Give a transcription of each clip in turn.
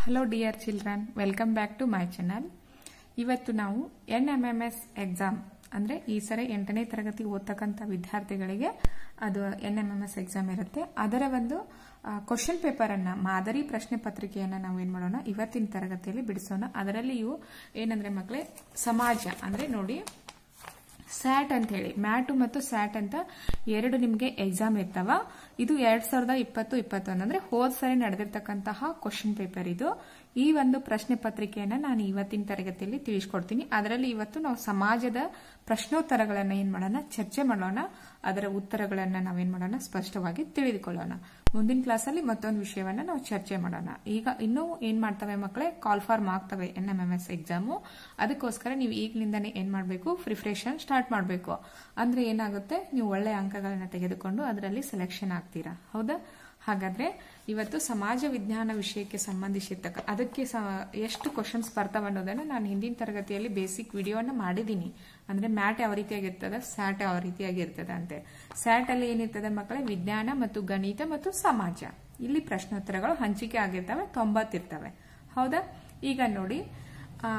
hello dear children welcome back to my channel ಇವತ್ತು ನಾವು N M M S exam ಅಂದ್ರೆ ಈ ಸರಿ ಎಂಟನೇ ತರಗತಿ ಓದ್ತಕ್ಕಂಥ ವಿದ್ಯಾರ್ಥಿಗಳಿಗೆ ಅದು N M M S exam ಇರುತ್ತೆ ಅದರ ಒಂದು ಕ್ವಶನ್ ಪೇಪರ್ ಅನ್ನ ಮಾದರಿ ಪ್ರಶ್ನೆ ಪತ್ರಿಕೆಯನ್ನ ನಾವು ಏನ್ ಮಾಡೋಣ ಇವತ್ತಿನ ತರಗತಿಯಲ್ಲಿ ಬಿಡಿಸೋಣ ಅದರಲ್ಲಿಯೂ ಏನಂದ್ರೆ ಮಕ್ಕಳೇ ಸಮಾಜ ಅಂದ್ರೆ ನೋಡಿ ಸ್ಯಾಟ್ ಅಂತ ಹೇಳಿ ಮ್ಯಾಟು ಮತ್ತು ಸ್ಯಾಟ್ ಅಂತ ಎರಡು ನಿಮಗೆ ಎಕ್ಸಾಮ್ ಇರ್ತಾವ ಇದು ಎರಡ್ ಸಾವಿರದ ಇಪ್ಪತ್ತು ಇಪ್ಪತ್ತೊಂದು ಅಂದ್ರೆ ಹೋದ್ ಸರಿ ನಡೆದಿರ್ತಕ್ಕಂತಹ ಕ್ವಶನ್ ಪೇಪರ್ ಇದು ಈ ಒಂದು ಪ್ರಶ್ನೆ ಪತ್ರಿಕೆಯನ್ನ ನಾನು ಇವತ್ತಿನ ತರಗತಿಯಲ್ಲಿ ತಿಳಿಸ್ಕೊಡ್ತೀನಿ ಅದರಲ್ಲಿ ಇವತ್ತು ನಾವು ಸಮಾಜದ ಪ್ರಶ್ನೋತ್ತರಗಳನ್ನ ಏನ್ ಮಾಡೋಣ ಚರ್ಚೆ ಮಾಡೋಣ ಅದರ ಉತ್ತರಗಳನ್ನ ನಾವೇನ್ ಮಾಡೋಣ ಸ್ಪಷ್ಟವಾಗಿ ತಿಳಿದುಕೊಳ್ಳೋಣ ಮುಂದಿನ ಕ್ಲಾಸಲ್ಲಿ ಮತ್ತೊಂದು ವಿಷಯವನ್ನ ನಾವು ಚರ್ಚೆ ಮಾಡೋಣ ಈಗ ಇನ್ನೂ ಏನ್ ಮಾಡ್ತವೆ ಮಕ್ಕಳೇ ಕಾಲ್ ಫಾರ್ಮ್ ಆಗ್ತವೆ N M M S exam ಅದಕ್ಕೋಸ್ಕರ ನೀವು ಈಗಲಿಂದಾನೇ ಏನ್ ಮಾಡಬೇಕು ಪ್ರಿಪ್ರೇಷನ್ ಸ್ಟಾರ್ಟ್ ಮಾಡಬೇಕು ಅಂದ್ರೆ ಏನಾಗುತ್ತೆ ನೀವು ಒಳ್ಳೆ ಅಂಕಗಳನ್ನ ತೆಗೆದುಕೊಂಡು ಅದರಲ್ಲಿ ಸೆಲೆಕ್ಷನ್ ಆಗ್ತೀರಾ ಹೌದಾ ಹಾಗಾದ್ರೆ ಇವತ್ತು ಸಮಾಜ ವಿಜ್ಞಾನ ವಿಷಯಕ್ಕೆ ಸಂಬಂಧಿಸಿರ್ತಕ್ಕ ಅದಕ್ಕೆ ಎಷ್ಟು ಕ್ವಶನ್ಸ್ ಬರ್ತಾವ ಅನ್ನೋದನ್ನ ನಾನು ಹಿಂದಿನ ತರಗತಿಯಲ್ಲಿ ಬೇಸಿಕ್ ವಿಡಿಯೋನ ಮಾಡಿದ್ದೀನಿ ಅಂದ್ರೆ ಮ್ಯಾಟ್ ಯಾವ ರೀತಿಯಾಗಿರ್ತದೆ ಸ್ಯಾಟ್ ಯಾವ ರೀತಿಯಾಗಿರ್ತದೆ ಅಂತೆ ಸ್ಯಾಟ್ ಅಲ್ಲಿ ಏನಿರ್ತದೆ ಮಕ್ಕಳೇ ವಿಜ್ಞಾನ ಮತ್ತು ಗಣಿತ ಮತ್ತು ಸಮಾಜ ಇಲ್ಲಿ ಪ್ರಶ್ನೋತ್ತರಗಳು ಹಂಚಿಕೆ ಆಗಿರ್ತವೆ ತೊಂಬತ್ತಿರ್ತವೆ ಹೌದಾ ಈಗ ನೋಡಿ ಆ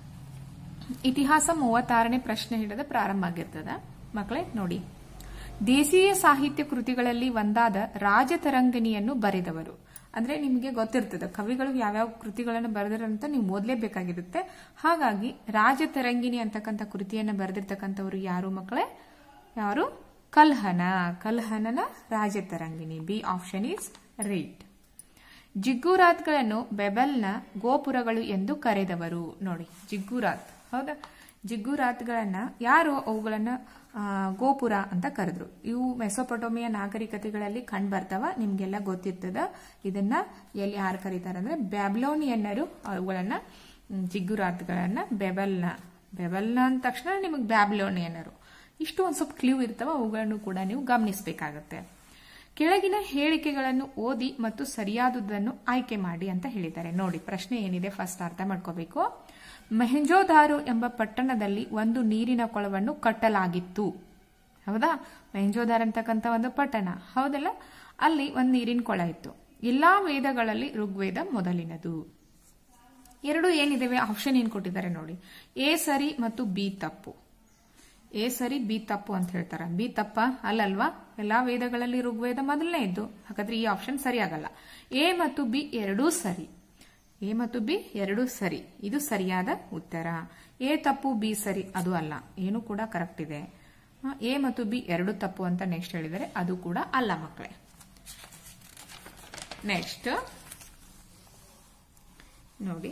ಇತಿಹಾಸ ಮೂವತ್ತಾರನೇ ಪ್ರಶ್ನೆ ಹಿಡಿದ ಪ್ರಾರಂಭ ಆಗಿರ್ತದ ಮಕ್ಕಳೇ ನೋಡಿ ದೇಸೀಯ ಸಾಹಿತ್ಯ ಕೃತಿಗಳಲ್ಲಿ ಒಂದಾದ ರಾಜತರಂಗಿಣಿಯನ್ನು ಬರೆದವರು ಅಂದ್ರೆ ನಿಮಗೆ ಗೊತ್ತಿರ್ತದೆ ಕವಿಗಳು ಯಾವ್ಯಾವ ಕೃತಿಗಳನ್ನು ಬರೆದಿರಂತ ನೀವು ಓದ್ಲೇಬೇಕಾಗಿರುತ್ತೆ ಹಾಗಾಗಿ ರಾಜತರಂಗಿಣಿ ಅಂತಕ್ಕಂಥ ಕೃತಿಯನ್ನು ಬರೆದಿರ್ತಕ್ಕಂಥವ್ರು ಯಾರು ಮಕ್ಕಳೇ ಯಾರು ಕಲ್ಹನ ಕಲ್ಹನನ Rajatarangini B option is right ಜಿಗ್ಗುರಾತ್ಗಳನ್ನು ಬೆಬಲ್ನ ಗೋಪುರಗಳು ಎಂದು ಕರೆದವರು ನೋಡಿ ಜಿಗ್ಗುರಾತ್ ಹೌದಾ ಜಿಗ್ಗುರಾತ್ಗಳನ್ನ ಯಾರು ಅವುಗಳನ್ನ ಗೋಪುರ ಅಂತ ಕರೆದ್ರು ಇವು ಮೆಸೊಪೊಟೋಮಿಯ ನಾಗರಿಕತೆಗಳಲ್ಲಿ ಕಂಡು ಬರ್ತಾವ ನಿಮ್ಗೆಲ್ಲ ಗೊತ್ತಿರ್ತದ ಇದನ್ನ ಎಲ್ಲಿ ಯಾರು ಕರೀತಾರೆ ಅಂದ್ರೆ ಬ್ಯಾಬ್ಲೋನಿಯನ್ನರು ಅವುಗಳನ್ನ ಜಿಗ್ಗುರಾತ್ಗಳನ್ನ ಬೆಬಲ್ನ ಬೆಬಲ್ನ ಅಂದ ತಕ್ಷಣ ನಿಮಗೆ ಬ್ಯಾಬ್ಲೋನಿಯನ್ನರು ಇಷ್ಟು ಒಂದ್ ಸ್ವಲ್ಪ ಕ್ಲೂ ಇರ್ತಾವ ಅವುಗಳನ್ನು ಕೂಡ ನೀವು ಗಮನಿಸಬೇಕಾಗತ್ತೆ ಕೆಳಗಿನ ಹೇಳಿಕೆಗಳನ್ನು ಓದಿ ಮತ್ತು ಸರಿಯಾದುದನ್ನು ಆಯ್ಕೆ ಮಾಡಿ ಅಂತ ಹೇಳಿದ್ದಾರೆ ನೋಡಿ ಪ್ರಶ್ನೆ ಏನಿದೆ ಫಸ್ಟ್ ಅರ್ಥ ಮಾಡ್ಕೋಬೇಕು ಮೆಹಂಜೋದಾರು ಎಂಬ ಪಟ್ಟಣದಲ್ಲಿ ಒಂದು ನೀರಿನ ಕೊಳವನ್ನು ಕಟ್ಟಲಾಗಿತ್ತು ಹೌದಾ ಮೆಹಂಜೋದಾರ್ ಅಂತಕ್ಕಂಥ ಒಂದು ಪಟ್ಟಣ ಹೌದಲ್ಲ ಅಲ್ಲಿ ಒಂದು ನೀರಿನ ಕೊಳ ಇತ್ತು ಎಲ್ಲಾ ವೇದಗಳಲ್ಲಿ ಋಗ್ವೇದ ಮೊದಲಿನದು ಎರಡು ಏನಿದೆ ಆಪ್ಷನ್ ಏನ್ ಕೊಟ್ಟಿದ್ದಾರೆ ನೋಡಿ ಎ ಸರಿ ಮತ್ತು ಬಿ ತಪ್ಪು ಎ ಸರಿ ಬಿ ತಪ್ಪು ಅಂತ ಹೇಳ್ತಾರ ಬಿ ತಪ್ಪ ಅಲ್ಲಲ್ವಾ ಎಲ್ಲಾ ವೇದಗಳಲ್ಲಿ ಋಗ್ವೇದ ಮೊದಲನೇ ಇದ್ದು ಹಾಗಾದ್ರೆ ಈ ಆಪ್ಷನ್ ಸರಿ ಆಗಲ್ಲ ಎ ಮತ್ತು ಬಿ ಎರಡೂ ಸರಿ ಎ ಮತ್ತು ಬಿ ಎರಡೂ ಸರಿ ಇದು ಸರಿಯಾದ ಉತ್ತರ ಎ ತಪ್ಪು ಬಿ ಸರಿ ಅದು ಅಲ್ಲ ಏನು ಕೂಡ ಕರೆಕ್ಟ್ ಇದೆ ಎ ಮತ್ತು ಬಿ ಎರಡು ತಪ್ಪು ಅಂತ ನೆಕ್ಸ್ಟ್ ಹೇಳಿದರೆ ಅದು ಕೂಡ ಅಲ್ಲ ಮಕ್ಕಳೇ ನೆಕ್ಸ್ಟ್ ನೋಡಿ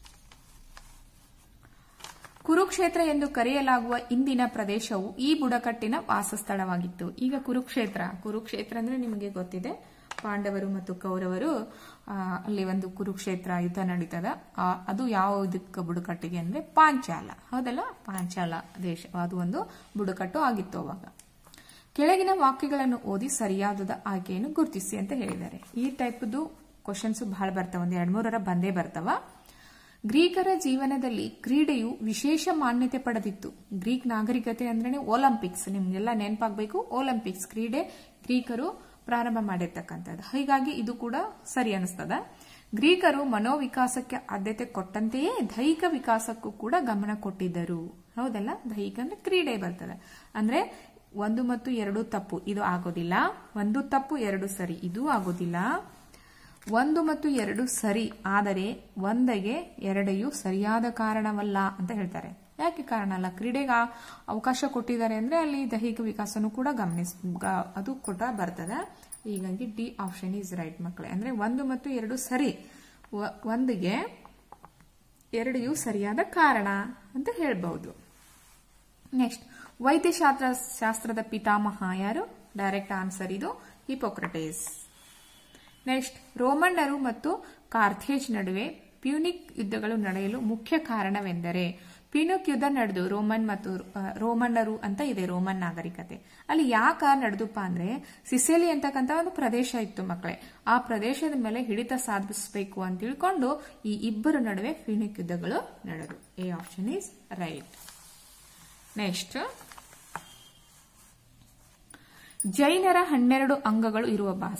ಕುರುಕ್ಷೇತ್ರ ಎಂದು ಕರೆಯಲಾಗುವ ಇಂದಿನ ಪ್ರದೇಶವು ಈ ಬುಡಕಟ್ಟಿನ ವಾಸಸ್ಥಳವಾಗಿತ್ತು ಈಗ ಕುರುಕ್ಷೇತ್ರ ಕುರುಕ್ಷೇತ್ರ ಅಂದ್ರೆ ನಿಮಗೆ ಗೊತ್ತಿದೆ ಪಾಂಡವರು ಮತ್ತು ಕೌರವರು ಅಲ್ಲಿ ಒಂದು ಕುರುಕ್ಷೇತ್ರ ಯುದ್ಧ ನಡೀತದ ಅದು ಯಾವ ಇದಕ್ಕೆ ಬುಡಕಟ್ಟಿಗೆ ಅಂದ್ರೆ ಪಾಂಚಾಲ ಹೌದಲ್ಲ ಪಾಂಚಾಲ ದೇಶ ಅದು ಒಂದು ಬುಡಕಟ್ಟು ಆಗಿತ್ತು ಅವಾಗ ಕೆಳಗಿನ ವಾಕ್ಯಗಳನ್ನು ಓದಿ ಸರಿಯಾದ ಆಯ್ಕೆಯನ್ನು ಗುರುತಿಸಿ ಅಂತ ಹೇಳಿದ್ದಾರೆ ಈ ಟೈಪ್ದು ಕ್ವಶನ್ಸ್ ಬಹಳ ಬರ್ತಾವ ಒಂದ್ ಎರಡ್ ಮೂರರ ಬಂದೇ ಬರ್ತಾವ ಗ್ರೀಕರ ಜೀವನದಲ್ಲಿ ಕ್ರೀಡೆಯು ವಿಶೇಷ ಮಾನ್ಯತೆ ಪಡೆದಿತ್ತು ಗ್ರೀಕ್ ನಾಗರಿಕತೆ ಅಂದ್ರೆ ಒಲಿಂಪಿಕ್ಸ್ ನಿಮ್ಗೆಲ್ಲ ನೆನಪಾಗಬೇಕು ಒಲಿಂಪಿಕ್ಸ್ ಕ್ರೀಡೆ ಗ್ರೀಕರು ಪ್ರಾರಂಭ ಮಾಡಿರ್ತಕ್ಕಂಥದ್ದು ಹೀಗಾಗಿ ಇದು ಕೂಡ ಸರಿ ಅನಿಸ್ತದ ಗ್ರೀಕರು ಮನೋವಿಕಾಸಕ್ಕೆ ಆದ್ಯತೆ ಕೊಟ್ಟಂತೆಯೇ ದೈಹಿಕ ವಿಕಾಸಕ್ಕೂ ಕೂಡ ಗಮನ ಕೊಟ್ಟಿದ್ದರು ಹೌದಲ್ಲ ದೈಹಿಕ ಅಂದ್ರೆ ಕ್ರೀಡೆ ಬರ್ತದೆ ಅಂದ್ರೆ ಒಂದು ಮತ್ತು ಎರಡು ತಪ್ಪು ಇದು ಆಗೋದಿಲ್ಲ ಒಂದು ತಪ್ಪು ಎರಡು ಸರಿ ಇದು ಆಗೋದಿಲ್ಲ ಒಂದು ಮತ್ತು ಎರಡು ಸರಿ ಆದರೆ ಒಂದಗೆ ಎರಡೆಯು ಸರಿಯಾದ ಕಾರಣವಲ್ಲ ಅಂತ ಹೇಳ್ತಾರೆ ಯಾಕೆ ಕಾರಣ ಅಲ್ಲ ಕ್ರೀಡೆಗೆ ಅವಕಾಶ ಕೊಟ್ಟಿದ್ದಾರೆ ಅಂದ್ರೆ ಅಲ್ಲಿ ದೈಹಿಕ ವಿಕಾಸನೂ ಕೂಡ ಗಮನಿಸ್ ಅದು ಕೂಡ ಬರ್ತದೆ ಹೀಗಾಗಿ ಡಿ ಆಪ್ಷನ್ ಈಸ್ ರೈಟ್ ಮಕ್ಕಳೇ ಅಂದ್ರೆ ಒಂದು ಮತ್ತು ಎರಡು ಸರಿ ಒಂದಿಗೆ ಎರಡೆಯು ಸರಿಯಾದ ಕಾರಣ ಅಂತ ಹೇಳ್ಬಹುದು ನೆಕ್ಸ್ಟ್ ವೈದ್ಯಶಾಸ್ತ್ರ ಶಾಸ್ತ್ರದ ಪಿತಾಮಹ ಯಾರು ಡೈರೆಕ್ಟ್ ಆನ್ಸರ್ ಇದು ಹಿಪೋಕ್ರಟೇಸ್ ನೆಕ್ಸ್ಟ್ ರೋಮನ್ನರು ಮತ್ತು ಕಾರ್ಥೇಜ್ ನಡುವೆ ಪ್ಯೂನಿಕ್ ಯುದ್ಧಗಳು ನಡೆಯಲು ಮುಖ್ಯ ಕಾರಣವೆಂದರೆ ಪ್ಯೂನಿಕ್ ಯುದ್ಧ ನಡೆದು ರೋಮನ್ ಮತ್ತು ರೋಮನ್ನರು ಅಂತ ಇದೆ ರೋಮನ್ ನಾಗರಿಕತೆ ಅಲ್ಲಿ ಯಾಕೆ ನಡೆದಪ್ಪ ಅಂದ್ರೆ ಸಿಸೇಲಿ ಅಂತಕ್ಕಂಥ ಒಂದು ಪ್ರದೇಶ ಇತ್ತು ಮಕ್ಕಳೇ ಆ ಪ್ರದೇಶದ ಮೇಲೆ ಹಿಡಿತ ಸಾಧಿಸಬೇಕು ಅಂತ ತಿಳ್ಕೊಂಡು ಈ ಇಬ್ಬರ ನಡುವೆ ಪ್ಯೂನಿಕ್ ಯುದ್ಧಗಳು ನಡೆದು A option is right next ಜೈನರ ಹನ್ನೆರಡು ಅಂಗಗಳು ಇರುವ ಭಾಷೆ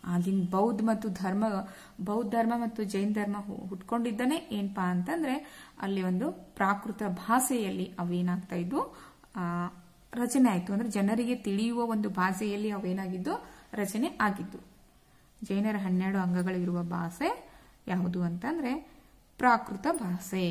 ಆಗಿನ ಬೌದ್ಧ ಮತ್ತು ಧರ್ಮ ಬೌದ್ಧ ಧರ್ಮ ಮತ್ತು ಜೈನ ಧರ್ಮ ಹುಟ್ಕೊಂಡಿದ್ದನೇ ಏನಪ್ಪಾ ಅಂತಂದ್ರೆ ಅಲ್ಲಿ ಒಂದು ಪ್ರಾಕೃತ ಭಾಷೆಯಲ್ಲಿ ಅವೇನಾಗ್ತಾ ಇದ್ವು ಆ, ರಚನೆ ಆಯಿತು ಅಂದ್ರೆ ಜನರಿಗೆ ತಿಳಿಯುವ ಒಂದು ಭಾಷೆಯಲ್ಲಿ ಅವೇನಾಗಿದ್ದು ರಚನೆ ಆಗಿದ್ದು ಜೈನರ ಹನ್ನೆರಡು ಅಂಗಗಳಿರುವ ಭಾಷೆ ಯಾವುದು ಅಂತಂದ್ರೆ ಪ್ರಾಕೃತ ಭಾಷೆ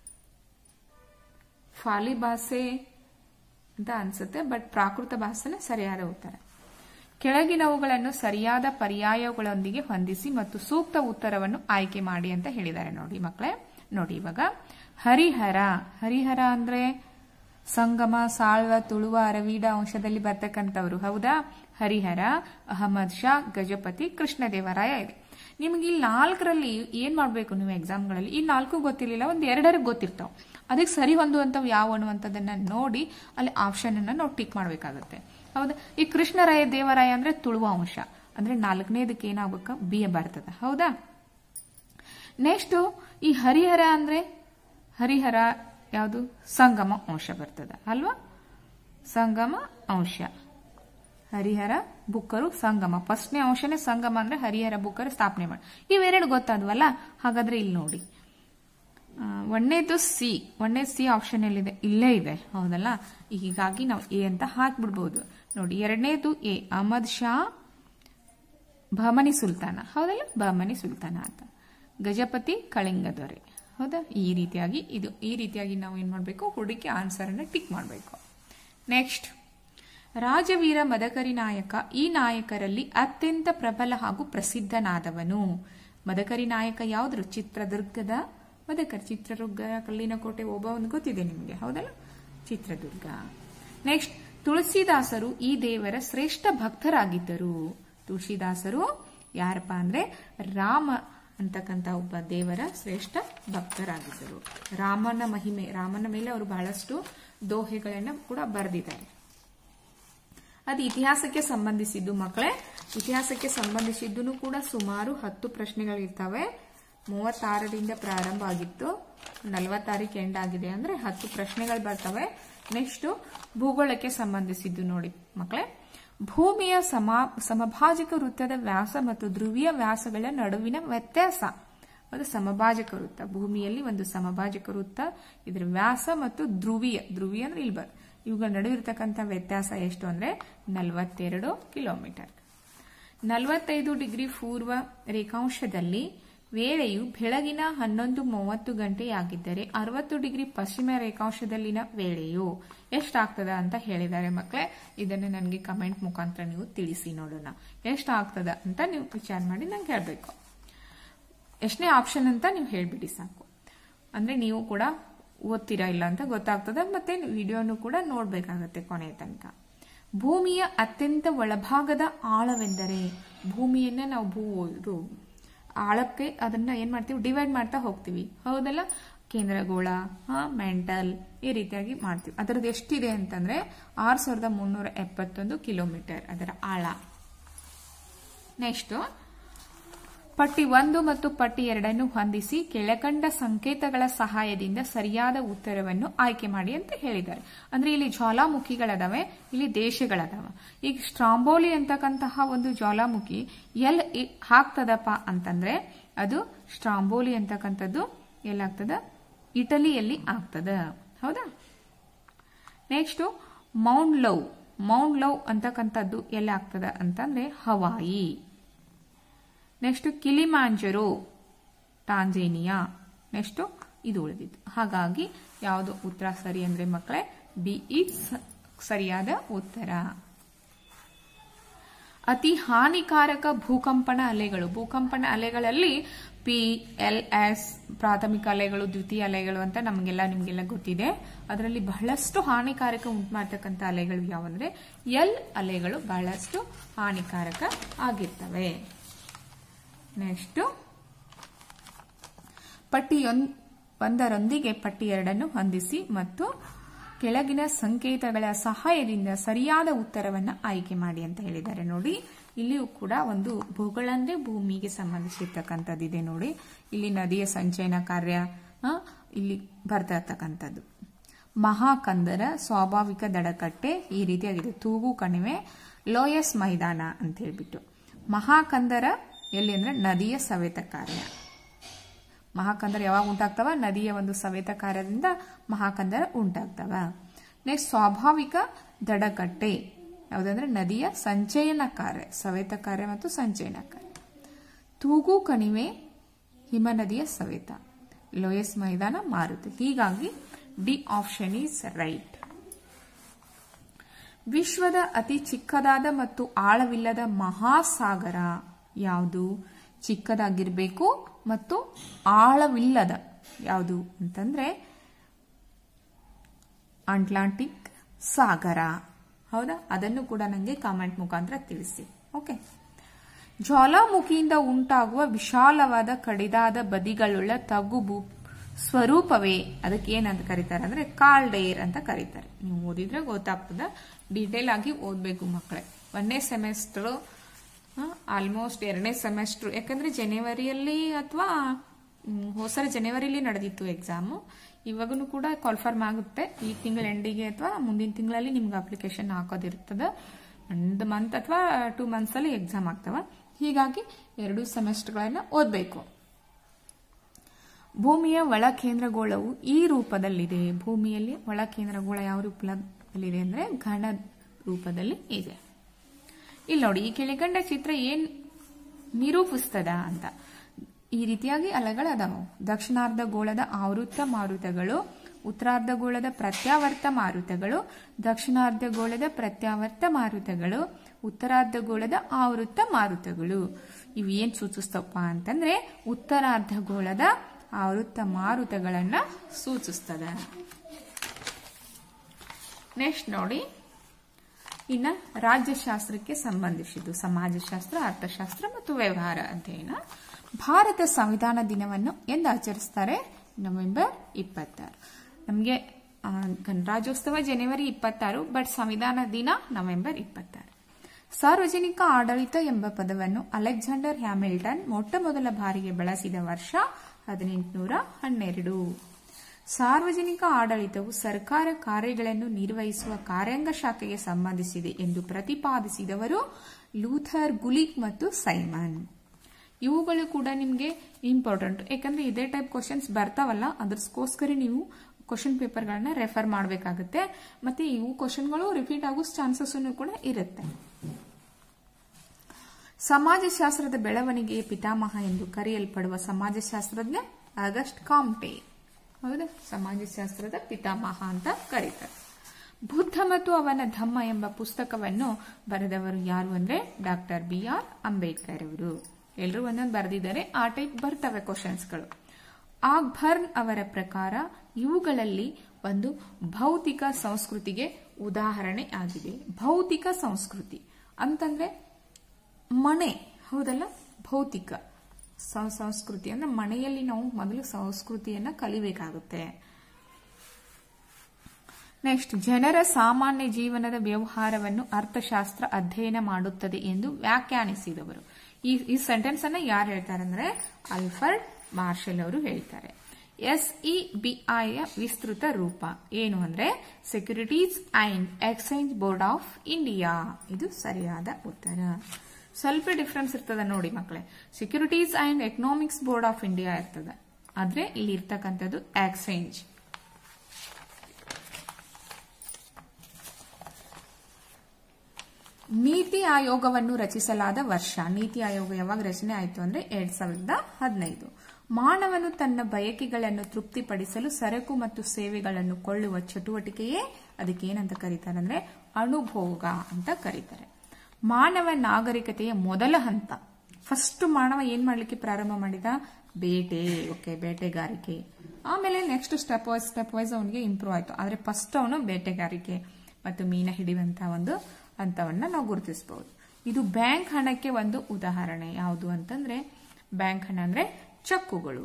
ಫಾಲಿ ಭಾಷೆ ಅಂತ ಅನ್ಸುತ್ತೆ ಬಟ್ ಪ್ರಾಕೃತ ಭಾಷೆನೇ ಸರಿಯಾದ ಉತ್ತರ ಕೆಳಗಿನವುಗಳನ್ನು ಸರಿಯಾದ ಪರ್ಯಾಯಗಳೊಂದಿಗೆ ಹೊಂದಿಸಿ ಮತ್ತು ಸೂಕ್ತ ಉತ್ತರವನ್ನು ಆಯ್ಕೆ ಮಾಡಿ ಅಂತ ಹೇಳಿದ್ದಾರೆ ನೋಡಿ ಮಕ್ಕಳೇ ನೋಡಿ ಇವಾಗ ಹರಿಹರ ಹರಿಹರ ಅಂದ್ರೆ ಸಂಗಮ ಸಾಳ್ವ ತುಳುವ ಅರವೀಡ ಅಂಶದಲ್ಲಿ ಬರ್ತಕ್ಕಂಥವ್ರು ಹೌದಾ ಹರಿಹರ ಅಹಮದ್ ಶಾ ಗಜಪತಿ ಕೃಷ್ಣದೇವರಾಯ ಇದೆ ನಿಮ್ಗೆ ಈ ನಾಲ್ಕರಲ್ಲಿ ಏನ್ ಮಾಡ್ಬೇಕು ನೀವು ಎಕ್ಸಾಮ್ಗಳಲ್ಲಿ ಈ ನಾಲ್ಕು ಗೊತ್ತಿರಲಿಲ್ಲ ಒಂದ್ ಎರಡರಿಗೆ ಗೊತ್ತಿರ್ತಾವ ಅದಕ್ಕೆ ಸರಿ ಹೊಂದುವಂಥವು ಯಾವ ಅನ್ನುವಂಥದ್ದನ್ನ ನೋಡಿ ಅಲ್ಲಿ ಆಪ್ಷನ್ ಅನ್ನ ನಾವು ಟಿಕ್ ಮಾಡ್ಬೇಕಾಗತ್ತೆ ಹೌದಾ ಈ ಕೃಷ್ಣರಾಯ ದೇವರಾಯ ಅಂದ್ರೆ ತುಳುವ ಅಂಶ ಅಂದ್ರೆ ನಾಲ್ಕನೇದಕ್ಕೆ ಏನಾಗ್ಬೇಕ ಬಿ ಬರ್ತದ ಹೌದಾ ನೆಕ್ಸ್ಟ್ ಈ ಹರಿಹರ ಅಂದ್ರೆ ಹರಿಹರ ಯಾವುದು ಸಂಗಮ ಅಂಶ ಬರ್ತದ ಅಲ್ವಾ ಸಂಗಮ ಅಂಶ ಹರಿಹರ ಬುಕ್ಕರು ಸಂಗಮ ಫಸ್ಟ್ನೇ ಅಂಶನೇ ಸಂಗಮ ಅಂದ್ರೆ ಹರಿಹರ ಬುಕ್ಕರು ಸ್ಥಾಪನೆ ಮಾಡಿ ಇವೆರಡು ಗೊತ್ತಾದ್ವಲ್ಲ ಹಾಗಾದ್ರೆ ಇಲ್ಲಿ ನೋಡಿ ಆ, ಒಂದನೇದು ಸಿ ಒಂದನೇ ಸಿ ಆಪ್ಷನ್ ಎಲ್ಲಿದೆ ಇಲ್ಲೇ ಇದೆ ಹೌದಲ್ಲ ಹೀಗಾಗಿ ನಾವು ಎ ಅಂತ ಹಾಕ್ಬಿಡ್ಬೋದು ನೋಡಿ ಎರಡನೇದು ಎ ಅಹಮದ್ ಶಾ ಬಹಮನಿ ಸುಲ್ತಾನ ಹೌದಲ್ಲ ಬಹಮನಿ ಸುಲ್ತಾನ ಅಂತ ಗಜಪತಿ ಕಳಿಂಗ ದೊರೆ ಹೌದಾ ಈ ರೀತಿಯಾಗಿ ಇದು ಈ ರೀತಿಯಾಗಿ ನಾವು ಏನ್ ಮಾಡಬೇಕು ಹುಡುಕಿ ಆನ್ಸರ್ ಅನ್ನ ಟಿಕ್ ಮಾಡಬೇಕು ನೆಕ್ಸ್ಟ್ ರಾಜವೀರ ಮದಕರಿ ನಾಯಕ ಈ ನಾಯಕರಲ್ಲಿ ಅತ್ಯಂತ ಪ್ರಬಲ ಹಾಗೂ ಪ್ರಸಿದ್ಧನಾದವನು ಮದಕರಿ ನಾಯಕ ಯಾವ್ದ್ರು ಚಿತ್ರದುರ್ಗದ ಮದಕರಿ ಚಿತ್ರದುರ್ಗ ಕಲ್ಲಿನ ಕೋಟೆ ಒಬ್ಬ ಒಂದು ಗೊತ್ತಿದೆ ನಿಮಗೆ ಹೌದಲ್ಲ ಚಿತ್ರದುರ್ಗ ನೆಕ್ಸ್ಟ್ ತುಳಸಿದಾಸರು ಈ ದೇವರ ಶ್ರೇಷ್ಠ ಭಕ್ತರಾಗಿದ್ದರು ತುಳಸಿದಾಸರು ಯಾರಪ್ಪ ಅಂದ್ರೆ ರಾಮ ಅಂತಕ್ಕಂಥ ಒಬ್ಬ ದೇವರ ಶ್ರೇಷ್ಠ ಭಕ್ತರಾಗಿದ್ದರು ರಾಮನ ಮಹಿಮೆ ರಾಮನ ಮೇಲೆ ಅವರು ಬಹಳಷ್ಟು ದೋಹೆಗಳನ್ನ ಕೂಡ ಬರೆದಿದ್ದಾರೆ ಅದು ಇತಿಹಾಸಕ್ಕೆ ಸಂಬಂಧಿಸಿದ್ದು ಮಕ್ಕಳೇ ಇತಿಹಾಸಕ್ಕೆ ಸಂಬಂಧಿಸಿದ್ದು ಕೂಡ ಸುಮಾರು ಹತ್ತು ಪ್ರಶ್ನೆಗಳಿರ್ತವೆ ಮೂವತ್ತಾರರಿಂದ ಪ್ರಾರಂಭ ಆಗಿತ್ತು ನಲವತ್ತಾರಕ್ಕೆ ಎಂಡ್ ಆಗಿದೆ ಅಂದ್ರೆ ಹತ್ತು ಪ್ರಶ್ನೆಗಳು ಬರ್ತವೆ ನೆಕ್ಸ್ಟ್ ಭೂಗೋಳಕ್ಕೆ ಸಂಬಂಧಿಸಿದ್ದು ನೋಡಿ ಮಕ್ಕಳೇ ಭೂಮಿಯ ಸಮ ಸಮಭಾಜಕ ವೃತ್ತದ ವ್ಯಾಸ ಮತ್ತು ಧ್ರುವೀಯ ವ್ಯಾಸಗಳ ನಡುವಿನ ವ್ಯತ್ಯಾಸ ಅದು ಸಮಭಾಜಕ ವೃತ್ತ ಭೂಮಿಯಲ್ಲಿ ಒಂದು ಸಮಭಾಜಕ ವೃತ್ತ ಇದರ ವ್ಯಾಸ ಮತ್ತು ಧ್ರುವೀಯ ಧ್ರುವೀಯ ಅಂದ್ರೆ ಇಲ್ಲಿ ಬರ್ ಇವುಗಳ ನಡುವೆ ಇರತಕ್ಕಂಥ ವ್ಯತ್ಯಾಸ ಎಷ್ಟು ಅಂದ್ರೆ ನಲವತ್ತೆರಡು ಕಿಲೋಮೀಟರ್ ನಲವತ್ತೈದು ಡಿಗ್ರಿ ಪೂರ್ವ ರೇಖಾಂಶದಲ್ಲಿ ವೇಳೆಯು ಬೆಳಗಿನ ಹನ್ನೊಂದು ಮೂವತ್ತು ಗಂಟೆಯಾಗಿದ್ದರೆ ಅರವತ್ತು ಡಿಗ್ರಿ ಪಶ್ಚಿಮ ರೇಖಾಂಶದಲ್ಲಿನ ವೇಳೆಯು ಎಷ್ಟಾಗ್ತದ ಅಂತ ಹೇಳಿದ್ದಾರೆ ಮಕ್ಕಳೇ ಇದನ್ನು ನನಗೆ ಕಮೆಂಟ್ ಮುಖಾಂತರ ನೀವು ತಿಳಿಸಿ ನೋಡೋಣ ಎಷ್ಟಾಗ್ತದ ಅಂತ ನೀವು ವಿಚಾರ ಮಾಡಿ ನಂಗೆ ಹೇಳಬೇಕು ಎಷ್ಟನೇ ಆಪ್ಷನ್ ಅಂತ ನೀವು ಹೇಳ್ಬಿಡಿ ಸಾಕು ಅಂದ್ರೆ ನೀವು ಕೂಡ ಓದ್ತೀರಾ ಇಲ್ಲ ಅಂತ ಗೊತ್ತಾಗ್ತದೆ ಮತ್ತೆ ವಿಡಿಯೋನು ಕೂಡ ನೋಡ್ಬೇಕಾಗತ್ತೆ ಕೊನೆಯ ತನಕ ಭೂಮಿಯ ಅತ್ಯಂತ ಒಳಭಾಗದ ಆಳವೆಂದರೆ ಭೂಮಿಯನ್ನ ನಾವು ಭೂ ಇದು ಆಳಕ್ಕೆ ಅದನ್ನ ಏನ್ ಮಾಡ್ತೀವಿ ಡಿವೈಡ್ ಮಾಡ್ತಾ ಹೋಗ್ತೀವಿ ಹೌದಲ್ಲ ಕೇಂದ್ರಗೋಳ ಮೆಂಟಲ್ ಈ ರೀತಿಯಾಗಿ ಮಾಡ್ತೀವಿ ಅದರದ್ದು ಎಷ್ಟಿದೆ ಅಂತಂದ್ರೆ ಆರ್ ಸಾವಿರದ ಮುನ್ನೂರ ಎಪ್ಪತ್ತೊಂದು ಕಿಲೋಮೀಟರ್ ಅದರ ಆಳ ನೆಕ್ಸ್ಟ್ ಪಟ್ಟಿ ಒಂದು ಮತ್ತು ಪಟ್ಟಿ ಎರಡನ್ನು ಹೊಂದಿಸಿ ಕೆಳಕಂಡ ಸಂಕೇತಗಳ ಸಹಾಯದಿಂದ ಸರಿಯಾದ ಉತ್ತರವನ್ನು ಆಯ್ಕೆ ಮಾಡಿ ಅಂತ ಹೇಳಿದ್ದಾರೆ ಅಂದ್ರೆ ಇಲ್ಲಿ ಜ್ವಾಲಾಮುಖಿಗಳದಾವೆ ಇಲ್ಲಿ ದೇಶಗಳದಾವ ಈಗ ಸ್ಟ್ರಾಂಬೋಲಿ ಅಂತಕ್ಕಂತಹ ಒಂದು ಜ್ವಾಲಾಮುಖಿ ಎಲ್ ಹಾಕ್ತದಪ್ಪ ಅಂತಂದ್ರೆ ಅದು ಸ್ಟ್ರಾಂಬೋಲಿ ಅಂತಕ್ಕಂಥದ್ದು ಎಲ್ಲಾಗ್ತದ ಇಟಲಿಯಲ್ಲಿ ಆಗ್ತದ ಹೌದಾ next Mauna Loa Mauna Loa ಅಂತಕ್ಕಂಥದ್ದು ಎಲ್ಲ ಆಗ್ತದ ಅಂತಂದ್ರೆ Hawaii next Kilimanjaro Tanzania next ಇದು ಉಳಿದಿತ್ತು ಹಾಗಾಗಿ ಯಾವುದು ಉತ್ತರ ಸರಿ ಅಂದ್ರೆ ಮಕ್ಕಳೇ ಬಿ ಇಸ್ ಸರಿಯಾದ ಉತ್ತರ ಅತಿ ಹಾನಿಕಾರಕ ಭೂಕಂಪನ ಅಲೆಗಳು ಭೂಕಂಪನ ಅಲೆಗಳಲ್ಲಿ ಪಿ ಎಲ್ ಎಸ್ ಪ್ರಾಥಮಿಕ ಅಲೆಗಳು ದ್ವಿತೀಯ ಅಲೆಗಳು ಅಂತ ನಮಗೆಲ್ಲ ನಿಮಗೆಲ್ಲ ಗೊತ್ತಿದೆ ಅದರಲ್ಲಿ ಬಹಳಷ್ಟು ಹಾನಿಕಾರಕ ಉಂಟು ಮಾಡ್ತಕ್ಕಂಥ ಅಲೆಗಳು ಯಾವಂದ್ರೆ ಎಲ್ ಅಲೆಗಳು ಬಹಳಷ್ಟು ಹಾನಿಕಾರಕ ಆಗಿರ್ತವೆ ನೆಕ್ಸ್ಟ್ ಪಟ್ಟಿ ಒಂದರೊಂದಿಗೆ ಪಟ್ಟಿ ಎರಡನ್ನು ಹೊಂದಿಸಿ ಮತ್ತು ಕೆಳಗಿನ ಸಂಕೇತಗಳ ಸಹಾಯದಿಂದ ಸರಿಯಾದ ಉತ್ತರವನ್ನು ಆಯ್ಕೆ ಮಾಡಿ ಅಂತ ಹೇಳಿದ್ದಾರೆ ನೋಡಿ ಇಲ್ಲಿಯೂ ಕೂಡ ಒಂದು ಭೂಗೋಳ ಅಂದ್ರೆ ಭೂಮಿಗೆ ಸಂಬಂಧಿಸಿರ್ತಕ್ಕಂಥದ್ದಿದೆ ನೋಡಿ ಇಲ್ಲಿ ನದಿಯ ಸಂಚಯನ ಕಾರ್ಯ ಆ, ಇಲ್ಲಿ ಬರ್ತಾ ಇರ್ತಕ್ಕಂಥದ್ದು ಮಹಾಕಂದರ ಸ್ವಾಭಾವಿಕ ದಡಕಟ್ಟೆ ಈ ರೀತಿಯಾಗಿದೆ ತೂಗು ಕಣಿವೆ ಲೋಯಸ್ ಮೈದಾನ ಅಂತ ಹೇಳ್ಬಿಟ್ಟು ಮಹಾಕಂದರ ಎಲ್ಲಿ ಅಂದ್ರೆ ನದಿಯ ಸವೆತ ಕಾರ್ಯ ಮಹಾಕಂದರ ಯಾವಾಗ ಉಂಟಾಗ್ತವ ನದಿಯ ಒಂದು ಸವೆತ ಕಾರ್ಯದಿಂದ ಮಹಾಕಂದರ ಉಂಟಾಗ್ತವ ನೆಕ್ಸ್ಟ್ ಸ್ವಾಭಾವಿಕ ದಡಕಟ್ಟೆ ಯಾವುದಂದ್ರೆ ನದಿಯ ಸಂಚಯನ ಕಾರ್ಯ ಸವೆತ ಕಾರ್ಯ ಮತ್ತು ಸಂಚಯನ ಕಾರ್ಯ ತೂಗು ಕಣಿವೆ ಹಿಮ ನದಿಯ ಸವೆತ ಲೋಯಸ್ ಮೈದಾನ ಮಾರುತಿ ಹೀಗಾಗಿ ಡಿ ಆಪ್ಷನ್ ಈಸ್ ರೈಟ್ ವಿಶ್ವದ ಅತಿ ಚಿಕ್ಕದಾದ ಮತ್ತು ಆಳವಿಲ್ಲದ ಮಹಾಸಾಗರ ಯಾವುದು ಚಿಕ್ಕದಾಗಿರ್ಬೇಕು ಮತ್ತು ಆಳವಿಲ್ಲದ ಯಾವುದು ಅಂತಂದ್ರೆ ಅಟ್ಲಾಂಟಿಕ್ ಸಾಗರ ಹೌದಾ ಅದನ್ನು ಕೂಡ ನನಗೆ ಕಾಮೆಂಟ್ ಮುಖಾಂತರ ತಿಳಿಸಿ ಓಕೆ ಜ್ವಾಲಾಮುಖಿಯಿಂದ ಉಂಟಾಗುವ ವಿಶಾಲವಾದ ಕಡಿದಾದ ಬದಿಗಳುಳ್ಳ ತಗ್ಗು ಸ್ವರೂಪವೇ ಅದಕ್ಕೆ ಏನಂತ ಕರೀತಾರೆ ಅಂದ್ರೆ ಕಾಲ್ಡೇರ್ ಅಂತ ಕರೀತಾರೆ ನೀವು ಓದಿದ್ರೆ ಗೊತ್ತಾಗ್ತದ ಡೀಟೇಲ್ ಆಗಿ ಓದ್ಬೇಕು ಮಕ್ಕಳೇ ಒಂದನೇ ಸೆಮೆಸ್ಟರ್ ಆಲ್ಮೋಸ್ಟ್ ಎರಡನೇ ಸೆಮೆಸ್ಟರ್ ಯಾಕಂದ್ರೆ ಜನವರಿಯಲ್ಲಿ ಅಥವಾ ಹೋಸರ ಜನವರಿಲಿ ನಡೆದಿತ್ತು ಎಕ್ಸಾಮು ಇವಾಗೂ ಕೂಡ ಕಾಲ್ಫರ್ಮ್ ಆಗುತ್ತೆ ಈ ತಿಂಗಳ ಎಂಡಿಗೆ ಅಥವಾ ಮುಂದಿನ ತಿಂಗಳಲ್ಲಿ ನಿಮ್ಗೆ ಅಪ್ಲಿಕೇಶನ್ ಹಾಕೋದಿರ್ತದೆ ಒಂದು ಮಂತ್ ಅಥವಾ ಟೂ ಮಂತ್ಸ್ ಅಲ್ಲಿ ಎಕ್ಸಾಮ್ ಆಗ್ತವ ಹೀಗಾಗಿ ಎರಡು ಸೆಮೆಸ್ಟರ್ಗಳನ್ನ ಓದಬೇಕು ಭೂಮಿಯ ಒಳ ಕೇಂದ್ರಗೋಳವು ಈ ರೂಪದಲ್ಲಿದೆ ಭೂಮಿಯಲ್ಲಿ ಒಳ ಕೇಂದ್ರಗೋಳ ಯಾವ ರೂಪದಲ್ಲಿದೆ ಅಂದ್ರೆ ಘನ ರೂಪದಲ್ಲಿ ಇದೆ ಇಲ್ಲಿ ನೋಡಿ ಈ ಕೆಳಗಂಡ ಚಿತ್ರ ಏನ್ ನಿರೂಪಿಸ್ತದ ಅಂತ ಈ ರೀತಿಯಾಗಿ ಅಲೆಗಳು ಅದಾವು ದಕ್ಷಿಣಾರ್ಧ ಗೋಳದ ಆವೃತ್ತ ಮಾರುತಗಳು ಉತ್ತರಾರ್ಧ ಗೋಳದ ಪ್ರತ್ಯಾವರ್ತ ಮಾರುತಗಳು ದಕ್ಷಿಣಾರ್ಧ ಗೋಳದ ಪ್ರತ್ಯಾವರ್ತ ಮಾರುತಗಳು ಉತ್ತರಾರ್ಧ ಗೋಳದ ಆವೃತ್ತ ಮಾರುತಗಳು ಇವು ಏನ್ ಸೂಚಿಸ್ತಪ್ಪ ಅಂತಂದ್ರೆ ಉತ್ತರಾರ್ಧ ಗೋಳದ ಆವೃತ್ತ ಮಾರುತಗಳನ್ನ ಸೂಚಿಸ್ತದೆ ನೆಕ್ಸ್ಟ್ ನೋಡಿ ಇನ್ನ ರಾಜ್ಯಶಾಸ್ತ್ರಕ್ಕೆ ಸಂಬಂಧಿಸಿದ್ದು ಸಮಾಜಶಾಸ್ತ್ರ ಅರ್ಥಶಾಸ್ತ್ರ ಮತ್ತು ವ್ಯವಹಾರ ಅಧ್ಯಯನ ಭಾರತ ಸಂವಿಧಾನ ದಿನವನ್ನು ಎಂದು ಆಚರಿಸ್ತಾರೆ ನವೆಂಬರ್ ಇಪ್ಪತ್ತಾರು ನಮಗೆ ಗಣರಾಜ್ಯೋತ್ಸವ ಜನವರಿ ಇಪ್ಪತ್ತಾರು ಬಟ್ ಸಂವಿಧಾನ ದಿನ ನವೆಂಬರ್ ಇಪ್ಪತ್ತಾರು ಸಾರ್ವಜನಿಕ ಆಡಳಿತ ಎಂಬ ಪದವನ್ನು ಅಲೆಕ್ಸಾಂಡರ್ ಹ್ಯಾಮಿಲ್ಟನ್ ಮೊಟ್ಟ ಮೊದಲ ಬಾರಿಗೆ ಬಳಸಿದ ವರ್ಷ ಹದಿನೆಂಟುನೂರ ಹನ್ನೆರಡು ಸಾರ್ವಜನಿಕ ಆಡಳಿತವು ಸರ್ಕಾರ ಕಾರ್ಯಗಳನ್ನು ನಿರ್ವಹಿಸುವ ಕಾರ್ಯಾಂಗ ಶಾಖೆಗೆ ಸಂಬಂಧಿಸಿದೆ ಎಂದು ಪ್ರತಿಪಾದಿಸಿದವರು ಲೂಥರ್ ಗುಲಿಕ್ ಮತ್ತು ಸೈಮನ್ ಇವುಗಳು ಕೂಡ ನಿಮಗೆ ಇಂಪಾರ್ಟೆಂಟ್ ಯಾಕಂದ್ರೆ ಇದೇ ಟೈಪ್ ಕ್ವಶನ್ಸ್ ಬರ್ತಾವಲ್ಲ ಅದಕ್ಕೋಸ್ಕರ ನೀವು ಕ್ವಶನ್ ಪೇಪರ್ಗಳನ್ನ ರೆಫರ್ ಮಾಡಬೇಕಾಗುತ್ತೆ ಮತ್ತೆ ಇವು ಕ್ವಶನ್ಗಳು ರಿಪೀಟ್ ಆಗೋ ಚಾನ್ಸಸ್ ಕೂಡ ಇರುತ್ತೆ ಸಮಾಜಶಾಸ್ತ್ರದ ಬೆಳವಣಿಗೆಯ ಪಿತಾಮಹ ಎಂದು ಕರೆಯಲ್ಪಡುವ ಸಮಾಜಶಾಸ್ತ್ರಜ್ಞ ಆಗಸ್ಟ್ ಕಾಮ್ಟೆ ಹೌದಾ ಸಮಾಜಶಾಸ್ತ್ರದ ಪಿತಾಮಹ ಅಂತ ಕರೀತಾರೆ ಬುದ್ಧ ಮತ್ತು ಅವನ ಧಮ್ಮ ಎಂಬ ಪುಸ್ತಕವನ್ನು ಬರೆದವರು ಯಾರು ಅಂದ್ರೆ ಡಾಕ್ಟರ್ ಬಿ ಆರ್ ಅಂಬೇಡ್ಕರ್ ಅವರು ಎಲ್ಲರೂ ಒಂದೊಂದು ಬರೆದಿದ್ದಾರೆ ಆ ಟೈಪ್ ಬರ್ತವೆ ಕ್ವಶನ್ಸ್ಗಳು ಆಗ್ಬರ್ನ್ ಅವರ ಪ್ರಕಾರ ಇವುಗಳಲ್ಲಿ ಒಂದು ಭೌತಿಕ ಸಂಸ್ಕೃತಿಗೆ ಉದಾಹರಣೆ ಆಗಿದೆ ಭೌತಿಕ ಸಂಸ್ಕೃತಿ ಅಂತಂದ್ರೆ ಮನೆ ಹೌದಲ್ಲ ಭೌತಿಕ ಸಂಸ್ಕೃತಿ ಅಂದ್ರೆ ಮನೆಯಲ್ಲಿ ನಾವು ಮೊದಲು ಸಂಸ್ಕೃತಿಯನ್ನ ಕಲಿಬೇಕಾಗುತ್ತೆ ನೆಕ್ಸ್ಟ್ ಜನರ ಸಾಮಾನ್ಯ ಜೀವನದ ವ್ಯವಹಾರವನ್ನು ಅರ್ಥಶಾಸ್ತ್ರ ಅಧ್ಯಯನ ಮಾಡುತ್ತದೆ ಎಂದು ವ್ಯಾಖ್ಯಾನಿಸಿದವರು ಈ ಈ ಸೆಂಟೆನ್ಸ್ ಅನ್ನ ಯಾರು ಹೇಳ್ತಾರೆ ಅಂದ್ರೆ ಅಲ್ಫರ್ಡ್ ಮಾರ್ಷಲ್ ಅವರು ಹೇಳ್ತಾರೆ ಎಸ್ ಇ ಬಿ ಐ ವಿಸ್ತೃತ ರೂಪ ಏನು ಅಂದ್ರೆ securities and exchange board of India ಇದು ಸರಿಯಾದ ಉತ್ತರ ಸ್ವಲ್ಪ ಡಿಫ್ರೆನ್ಸ್ ಇರ್ತದ ನೋಡಿ ಮಕ್ಕಳೇ securities and economics board of India ಇರ್ತದೆ ಆದ್ರೆ ಇಲ್ಲಿ ಇರ್ತಕ್ಕಂಥದ್ದು ಎಕ್ಸ್ಚೇಂಜ್ ನೀತಿ ಆಯೋಗವನ್ನು ರಚಿಸಲಾದ ವರ್ಷ ನೀತಿ ಆಯೋಗ ಯಾವಾಗ ರಚನೆ ಆಯಿತು ಅಂದ್ರೆ ಎರಡ್ ಸಾವಿರದ ಹದಿನೈದು ಮಾನವನು ತನ್ನ ಬಯಕೆಗಳನ್ನು ತೃಪ್ತಿಪಡಿಸಲು ಸರಕು ಮತ್ತು ಸೇವೆಗಳನ್ನು ಕೊಳ್ಳುವ ಚಟುವಟಿಕೆಯೇ ಅದಕ್ಕೆ ಏನಂತ ಕರೀತಾರೆ ಅಂದ್ರೆ ಅನುಭೋಗ ಅಂತ ಕರೀತಾರೆ ಮಾನವ ನಾಗರಿಕತೆಯ ಮೊದಲ ಹಂತ ಫಸ್ಟ್ ಮಾನವ ಏನ್ ಮಾಡ್ಲಿಕ್ಕೆ ಪ್ರಾರಂಭ ಮಾಡಿದ ಬೇಟೆ ಓಕೆ ಬೇಟೆಗಾರಿಕೆ ಆಮೇಲೆ next step wise step wise ಅವನಿಗೆ ಇಂಪ್ರೂವ್ ಆಯ್ತು ಆದ್ರೆ ಫಸ್ಟ್ ಅವನು ಬೇಟೆಗಾರಿಕೆ ಮತ್ತು ಮೀನ ಹಿಡಿಯುವಂತಹ ಒಂದು ಹಂತವನ್ನ ನಾವು ಗುರುತಿಸಬಹುದು ಇದು ಬ್ಯಾಂಕ್ ಹಣಕ್ಕೆ ಒಂದು ಉದಾಹರಣೆ ಯಾವುದು ಅಂತಂದ್ರೆ ಬ್ಯಾಂಕ್ ಹಣ ಅಂದ್ರೆ ಚಕ್ಕುಗಳು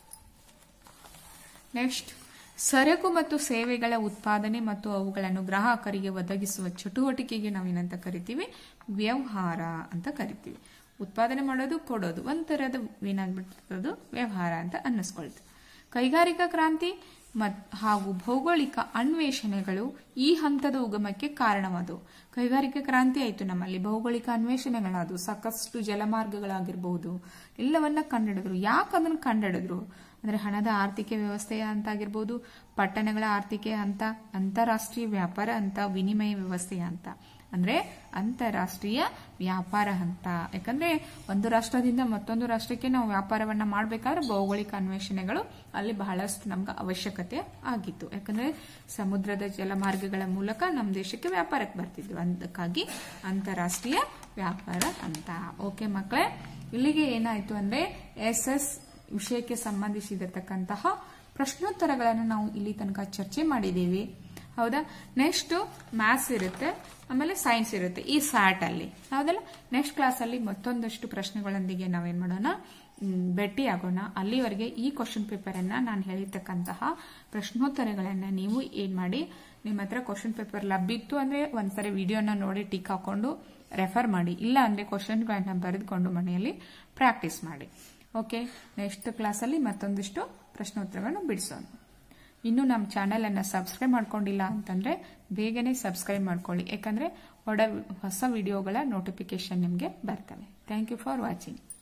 ನೆಕ್ಸ್ಟ್ ಸರಕು ಮತ್ತು ಸೇವೆಗಳ ಉತ್ಪಾದನೆ ಮತ್ತು ಅವುಗಳನ್ನು ಗ್ರಾಹಕರಿಗೆ ಒದಗಿಸುವ ಚಟುವಟಿಕೆಗೆ ನಾವೇನಂತ ಕರಿತೀವಿ ವ್ಯವಹಾರ ಅಂತ ಕರಿತೀವಿ ಉತ್ಪಾದನೆ ಮಾಡೋದು ಕೊಡೋದು ಒಂಥರದ ಏನಾಗ್ಬಿಟ್ಟಿರೋದು ವ್ಯವಹಾರ ಅಂತ ಅನ್ನಿಸ್ಕೊಳ್ತೀವಿ ಕೈಗಾರಿಕಾ ಕ್ರಾಂತಿ ಮತ್ ಹಾಗೂ ಭೌಗೋಳಿಕ ಅನ್ವೇಷಣೆಗಳು ಈ ಹಂತದ ಉಗಮಕ್ಕೆ ಕಾರಣವಾದವು ಕೈಗಾರಿಕಾ ಕ್ರಾಂತಿ ಆಯಿತು ನಮ್ಮಲ್ಲಿ ಭೌಗೋಳಿಕ ಅನ್ವೇಷಣೆಗಳಾದವು ಸಾಕಷ್ಟು ಜಲಮಾರ್ಗಗಳಾಗಿರಬಹುದು ಎಲ್ಲವನ್ನ ಕಂಡಿಡಿದ್ರು ಯಾಕೆ ಅದನ್ನ ಕಂಡಿಡಿದ್ರು ಅಂದ್ರೆ ಹಣದ ಆರ್ಥಿಕ ವ್ಯವಸ್ಥೆಯ ಅಂತ ಆಗಿರ್ಬೋದು ಪಟ್ಟಣಗಳ ಆರ್ಥಿಕ ಅಂತ ಅಂತಾರಾಷ್ಟ್ರೀಯ ವ್ಯಾಪಾರ ಅಂತ ವಿನಿಮಯ ವ್ಯವಸ್ಥೆಯ ಅಂತ ಅಂದ್ರೆ ಅಂತಾರಾಷ್ಟ್ರೀಯ ವ್ಯಾಪಾರ ಹಂತ ಯಾಕಂದ್ರೆ ಒಂದು ರಾಷ್ಟ್ರದಿಂದ ಮತ್ತೊಂದು ರಾಷ್ಟ್ರಕ್ಕೆ ನಾವು ವ್ಯಾಪಾರವನ್ನ ಮಾಡಬೇಕಾದ್ರೆ ಭೌಗೋಳಿಕ ಅನ್ವೇಷಣೆಗಳು ಅಲ್ಲಿ ಬಹಳಷ್ಟು ನಮ್ಗೆ ಅವಶ್ಯಕತೆ ಆಗಿತ್ತು ಯಾಕಂದ್ರೆ ಸಮುದ್ರದ ಜಲಮಾರ್ಗಗಳ ಮೂಲಕ ನಮ್ಮ ದೇಶಕ್ಕೆ ವ್ಯಾಪಾರಕ್ಕೆ ಬರ್ತಿದ್ವು ಅದಕ್ಕಾಗಿ ಅಂತಾರಾಷ್ಟ್ರೀಯ ವ್ಯಾಪಾರ ಹಂತ ಓಕೆ ಮಕ್ಕಳೇ ಇಲ್ಲಿಗೆ ಏನಾಯ್ತು ಅಂದ್ರೆ ಎಸ್ ಎಸ್ ವಿಷಯಕ್ಕೆ ಸಂಬಂಧಿಸಿರತಕ್ಕಂತಹ ಪ್ರಶ್ನೋತ್ತರಗಳನ್ನು ನಾವು ಇಲ್ಲಿ ತನಕ ಚರ್ಚೆ ಮಾಡಿದ್ದೀವಿ ಹೌದಾ ನೆಕ್ಸ್ಟ್ ಮ್ಯಾಥ್ಸ್ ಇರುತ್ತೆ ಆಮೇಲೆ ಸೈನ್ಸ್ ಇರುತ್ತೆ ಈ ಸ್ಯಾಟ್ ಅಲ್ಲಿ ಹೌದಲ್ಲ ನೆಕ್ಸ್ಟ್ ಕ್ಲಾಸ್ ಅಲ್ಲಿ ಮತ್ತೊಂದಷ್ಟು ಪ್ರಶ್ನೆಗಳೊಂದಿಗೆ ನಾವೇನ್ ಮಾಡೋಣ ಭೇಟಿ ಆಗೋಣ ಅಲ್ಲಿವರೆಗೆ ಈ ಕ್ವಶನ್ ಪೇಪರ್ ಅನ್ನ ನಾನು ಹೇಳಿರ್ತಕ್ಕಂತಹ ಪ್ರಶ್ನೋತ್ತರಗಳನ್ನ ನೀವು ಏನ್ ಮಾಡಿ ನಿಮ್ಮ ಹತ್ರ ಕ್ವಶನ್ ಪೇಪರ್ ಲಭ್ಯ ಇತ್ತು ಅಂದ್ರೆ ಒಂದ್ಸರಿ ವಿಡಿಯೋನ ನೋಡಿ ಟಿಕ್ ಹಾಕೊಂಡು ರೆಫರ್ ಮಾಡಿ ಇಲ್ಲ ಅಂದ್ರೆ ಕ್ವಶನ್ಗಳನ್ನ ಬರೆದುಕೊಂಡು ಮನೆಯಲ್ಲಿ ಪ್ರಾಕ್ಟೀಸ್ ಮಾಡಿ ಓಕೆ ನೆಕ್ಸ್ಟ್ ಕ್ಲಾಸಲ್ಲಿ ಮತ್ತೊಂದಿಷ್ಟು ಪ್ರಶ್ನೋತ್ತರಗಳನ್ನು ಬಿಡಿಸೋಣ ಇನ್ನು ನಮ್ಮ ಚಾನೆಲ್ ಅನ್ನ ಸಬ್ಸ್ಕ್ರೈಬ್ ಮಾಡ್ಕೊಂಡಿಲ್ಲ ಅಂತಂದ್ರೆ ಬೇಗನೆ ಸಬ್ಸ್ಕ್ರೈಬ್ ಮಾಡ್ಕೊಳ್ಳಿ ಯಾಕಂದ್ರೆ ಹೊಡ ಹೊಸ ವಿಡಿಯೋಗಳ ನೋಟಿಫಿಕೇಶನ್ ನಿಮಗೆ ಬರ್ತವೆ ಥ್ಯಾಂಕ್ ಯು ಫಾರ್ ವಾಚಿಂಗ್